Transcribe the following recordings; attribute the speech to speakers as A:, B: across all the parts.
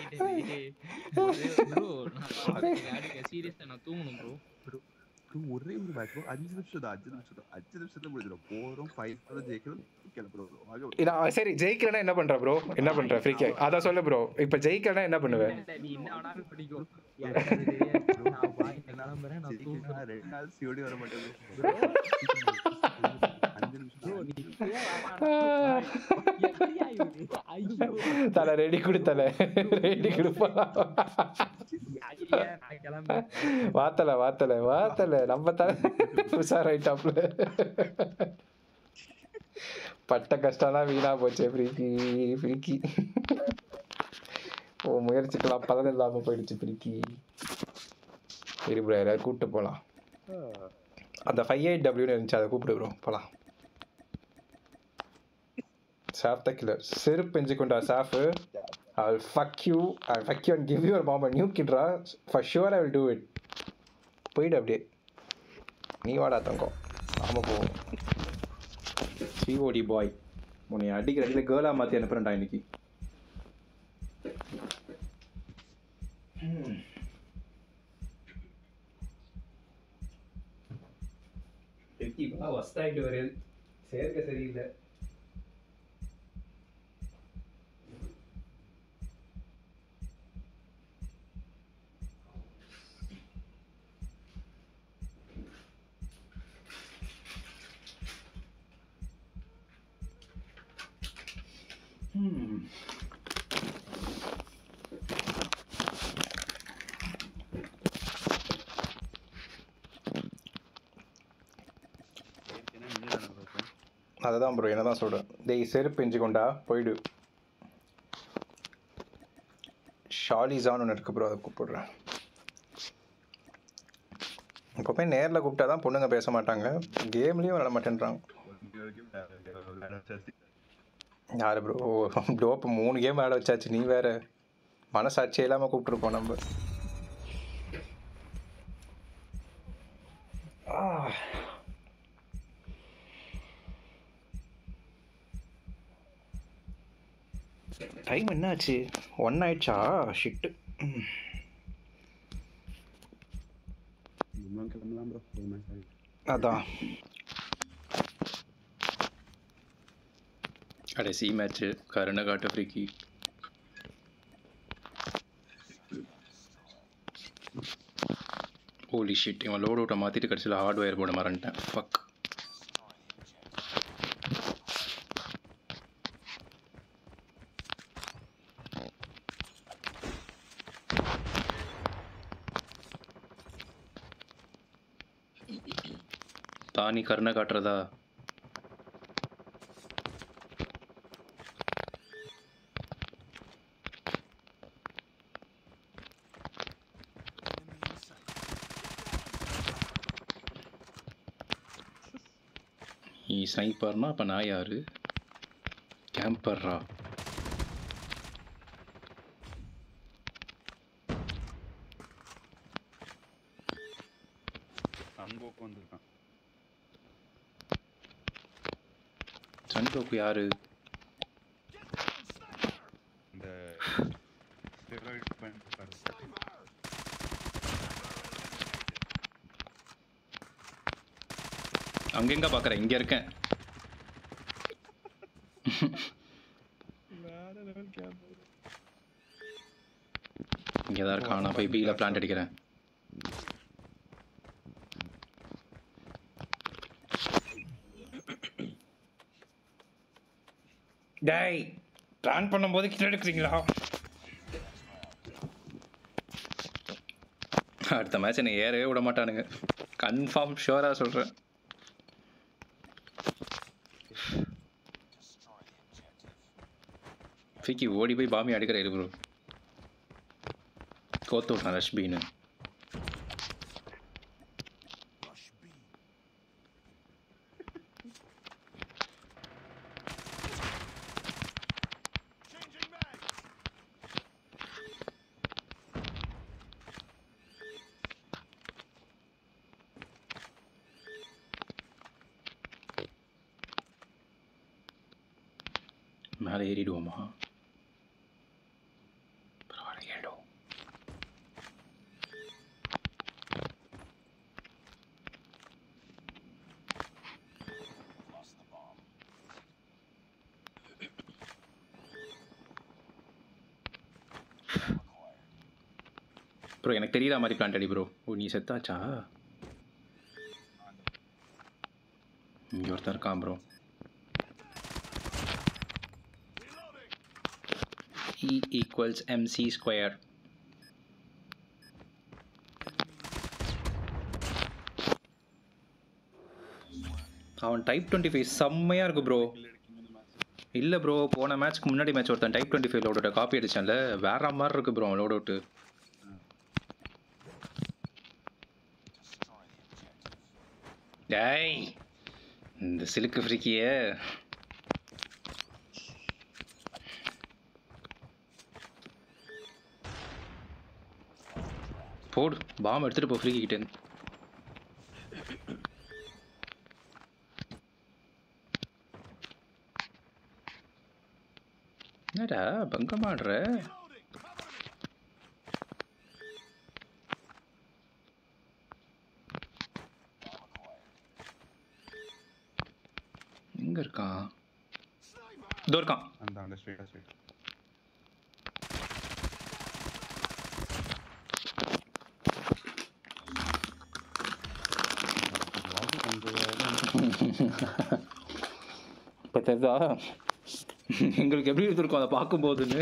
A: Bro நான் சீரியஸா நான் தூங்கணும் ப்ரோ
B: bro, ஒரே ஒரு மேட்ச் ப்ரோ அஞ்சு நிமிஷம் தான் அஞ்சு நிமிஷம் தான் அஞ்சு நிமிஷத்துல முடிஞ்சிடும் போறோம் ஃபைவ் ஜெயிக்கிறோம் கிளம்புறோம் bro. வாங்க bro.
C: நான் சரி ஜெயிக்கலனா என்ன பண்ற ப்ரோ என்ன பண்ற ஃப்ரீ கிக் அதான் சொல்லு ப்ரோ இப்போ ஜெயிக்கலனா என்ன பண்ணுவ
A: நீ என்ன வேணாலும் பண்ணிக்கோ எனக்கு அது தெரியாது. நான் வாங்கி கிளம்புறேன் நான்
B: ஜெயிக்கலனா
A: தூங்குறேன்
B: ரெண்டு நாள் சிஓடி வர மாட்டேன்
A: Bro.
B: அஞ்சு நிமிஷம்
A: ப்ரோ
B: தான்,
A: நீ
B: அஞ்சு நிமிஷம்.
A: எப்படியா இது? ஐயோ
C: தலை ரெடி கொடு தலை ரெடி கொடுப்பா
A: ஐயா, நான் கிளம்புறேன்
C: வாத்தல வாத்தல வாத்தல நம்ம தலை உஷாராயிட்டாப்ல பட்ட கஷ்டம்லாம் வீணா போச்சு ஃப்ரீக்கி ஃப்ரீக்கி ஓ முயற்சிக்கெல்லாம் பலன் இல்லாம போயிடுச்சு ஃப்ரீக்கி சரி ப்ரோ யாராவது கூப்பிட்டு போகலாம் அந்த ஃபைவ் எயிட் டபிள்யூன்னு இருந்துச்சு அதை கூப்பிடு ப்ரோ போகலாம் சாஃப் த கில்லர் செருப்பு பெஞ்சு கொண்டா சாஃபு I will fuck you I fuck you and give your mom new கிட்ரா for sure I will do it போயிடு அப்படியே நீ வாடா தங்கம் ஆமாம் போவோம் சிஓடி பாய் உன்னை அடிக்கிற அடியில் கேர்ளாக மாற்றி அனுப்புகிறேன்டா இன்னைக்கு வஸ்தாயிட்டு வருது சேர்க்க சரியில்லை
B: ஏற்கனவே நின்னுட்டானே bro இப்ப.
C: அதை தான் ப்ரோ என்ன தான் சொல்கிறேன் டேய் செருப்பு பெஞ்சு கொண்டா போயிடு ஷாலிஸான்னு ஒன்று இருக்கு ப்ரோ அதை கூப்பிடுறேன் எப்போவுமே நேரில் கூப்பிட்டா தான் பொண்ணுங்க பேச மாட்டாங்க கேம்லேயும் விளாட மாட்டேன்றாங்க
B: ஒரு வரைக்கும் விளையாட வச்சாச்சு.
C: யார் ப்ரோ டோப்பு மூணு கேம் விளாட வச்சாச்சு நீ வேற மனசாட்சியே இல்லாமல் கூப்பிட்ருப்போம் நம்ம டைம் என்னாச்சு ஒன் ஆயிடுச்சா ஷிட்டு
B: நம்மளும் கிளம்பலாம் bro. ஒரு match ஆயிடுச்சு.
C: அதான் கடைசி மேட்ச்சு கருணகாட்டு ஃப்ரீக்கி ஹோலி ஷிட் இவன் லோட் அவுட்டை மாற்றிட்டு கடைசியில் ஹார்ட்வேர் போட மறந்துட்டேன் ஃபக் தானி கருணை காட்டுறதா நீ ஸ்னைப்பர்னா அப்போ நான் யாரு கேம்பர்ரா
B: அங்கோக்கு வந்திருக்கான்
C: சன்கோக்கு யாரு
B: இந்த steroid பயன்படுத்தாரு.
C: அங்கெங்க பார்க்குறேன் இங்கே இருக்கேன் இங்கே தான் இருக்கான் நான் போய் பியில் பிளான்ட் அடிக்கிறேன் டேய் பிளான் பண்ணும்போது கிட்ட எடுக்கிறீங்களா அடுத்த மேட்ச் என்னை ஏறவே விட மாட்டானுங்க கன்ஃபார்ம் ஷுவராக சொல்கிறேன் ஃபிக்கி ஓடி போய் பாமி அடிக்கிற இரு ப்ரோ கோத்து விட்டான் ரஷ்பின்னு மேலே ஏறிடுவோமா பரவாயில்ல ப்ரோ எனக்கு தெரியல மாதிரி பிளான் அடி ப்ரோ ஓ நீ செத்தாச்சா இங்கே ஒருத்தன் இருக்கான் bro E equals mc square அவன் டைப் டுவெண்ட்டி ஃபைவ் செம்மையாக இருக்கு ப்ரோ இல்லை ப்ரோ போன மேட்ச்க்கு முன்னாடி மேட்ச் ஒருத்தன் டைப் டுவெண்ட்டி ஃபைவ் லோடோட காப்பி அடிச்சான்ல வேற மாதிரி இருக்கு ப்ரோ லோட் அவுட்டு டேய் இந்த சிலுக்கு ஃப்ரிக்கிய போடு பாம் எடுத்துட்டு போ ஃப்ரீ கிட்டேருந்து என்னடா பங்க மாடுற எங்க இருக்கான் இதோ இருக்கான்
B: அந்த அந்த ஸ்ட்ரெயிட்டா ஸ்ட்ரெயிட்
C: இப்போ தெரிதா எங்களுக்கு எப்படி இருந்திருக்கும் அதை பார்க்கும்போதுன்னு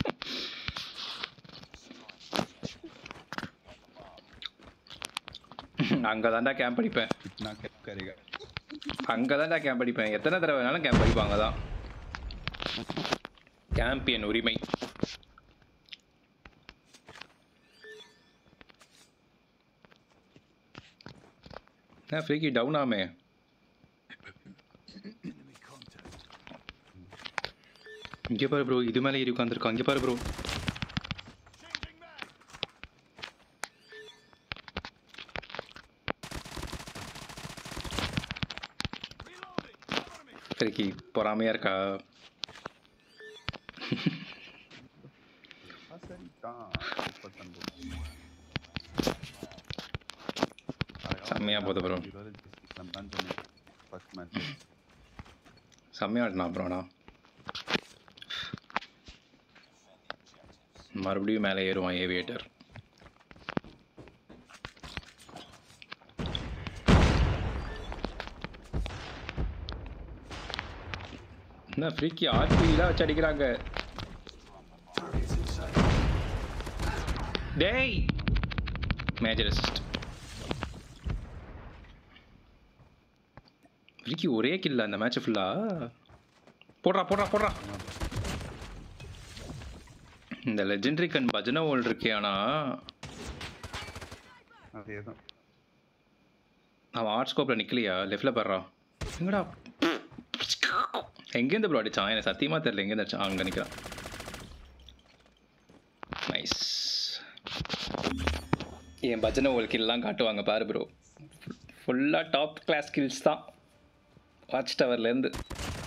C: அங்கே தான்டா கேம்ப் அடிப்பேன்
B: कितना क्या करेगा
C: அங்கே தான்டா கேம்ப் அடிப்பேன் எத்தனை தடவை வேணாலும் கேம்ப் அடிப்பாங்க தான் கேம்பியன் உரிமை என்ன ஃப்ரீக்கி டவுன் ஆமே இங்கே பாரு ப்ரோ இது மேலே ஏறி உட்காந்துருக்கான் இங்கே பாரு ப்ரோ ஃப்ரீக்கி பொறாமையாக இருக்கா
B: हाँ सर कहाँ ऊपर तंबू
C: செம்மையா போகுது bro.
B: ரம்தான் சொன்னேன் ஃபர்ஸ்ட் மேட்ச்
C: செம்மையாக ஆடினா அப்புறம்ண்ணா மறுபடியும் மேலே ஏறுவான் ஏவியேட்டர் என்ன ஃப்ரீக்கி ஆர்பிலாம் வச்சு அடிக்கிறாங்க டேய் மேஜர் அசிஸ்ட் ஃப்ரீக்கி ஒரே கில்ல அந்த மேட்ச் ஃபுல்லா போடுறா போடுறா போடுறா இந்த லெஜெண்டரி கன் பஜனை ஓல் இருக்கே ஆனா
B: அதே தான்
C: அவன் ஆர்ட் ஸ்கோப்பில் நிற்கலையா லெஃப்டில் பாடுறான் எங்கடா எங்கேருந்து ப்ரோ அடிச்சான் எனக்கு சத்தியமாக தெரியல எங்கேருந்து அடிச்சான் அங்கே நிற்கிறான் நைஸ் என் பஜனை ஓல் கில்லாம் காட்டுவாங்க பாரு ப்ரோ ஃபுல்லாக டாப் கிளாஸ் ஸ்கில்ஸ் தான் வாட்ச் டவர்லேருந்து